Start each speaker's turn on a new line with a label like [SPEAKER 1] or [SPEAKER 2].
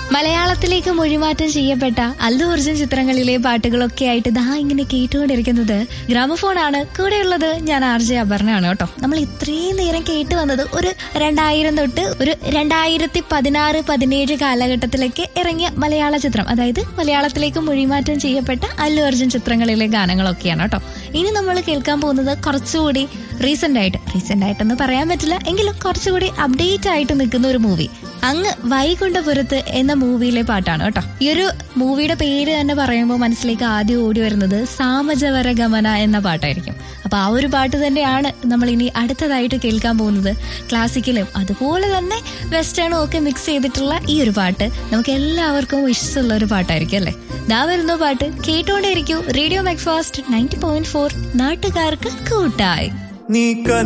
[SPEAKER 1] മലയാളത്തിലേക്ക് മൊഴിമാറ്റം ചെയ്യപ്പെട്ട അല്ലു അർജുൻ ചിത്രങ്ങളിലെ പാട്ടുകളൊക്കെ ആയിട്ട് ദാ ഇങ്ങനെ കേട്ടുകൊണ്ടിരിക്കുന്നത് ഗ്രാമഫോൺ ആണ് കൂടെയുള്ളത് ഞാൻ ആർ ജെ അപർണയാണ് കേട്ടോ നമ്മൾ ഇത്രയും നേരം കേട്ട് വന്നത് ഒരു രണ്ടായിരം തൊട്ട് ഒരു രണ്ടായിരത്തി പതിനാറ് പതിനേഴ് കാലഘട്ടത്തിലൊക്കെ ഇറങ്ങിയ മലയാള ചിത്രം അതായത് മലയാളത്തിലേക്ക് മൊഴിമാറ്റം ചെയ്യപ്പെട്ട അല്ലു അർജുൻ ചിത്രങ്ങളിലെ ഗാനങ്ങളൊക്കെയാണ് കേട്ടോ ഇനി നമ്മൾ കേൾക്കാൻ പോകുന്നത് കുറച്ചുകൂടി റീസെന്റ് ആയിട്ട് റീസെന്റ് ആയിട്ടെന്ന് പറയാൻ പറ്റില്ല എങ്കിലും കുറച്ചുകൂടി അപ്ഡേറ്റ് ആയിട്ട് നിൽക്കുന്ന ഒരു മൂവി അങ്ങ് വൈകുണ്ഠപുരത്ത് എന്ന മൂവിയിലെ പാട്ടാണ് കേട്ടോ ഈ ഒരു മൂവിയുടെ പേര് തന്നെ പറയുമ്പോൾ മനസ്സിലേക്ക് ആദ്യം ഓടി വരുന്നത് സാമജവര ഗമന എന്ന പാട്ടായിരിക്കും അപ്പൊ ആ ഒരു പാട്ട് തന്നെയാണ് നമ്മൾ ഇനി അടുത്തതായിട്ട് കേൾക്കാൻ പോകുന്നത് ക്ലാസിക്കലും അതുപോലെ തന്നെ വെസ്റ്റേണും ഒക്കെ മിക്സ് ചെയ്തിട്ടുള്ള ഈ ഒരു പാട്ട് നമുക്ക് എല്ലാവർക്കും ഇഷ്ടമുള്ള ഒരു പാട്ടായിരിക്കും അല്ലേ ദാ വരുന്ന പാട്ട് കേട്ടോണ്ടേയിരിക്കൂ radio Macfast ninety point four നാട്ടുകാർക്ക് കൂട്ടായി
[SPEAKER 2] നീ കന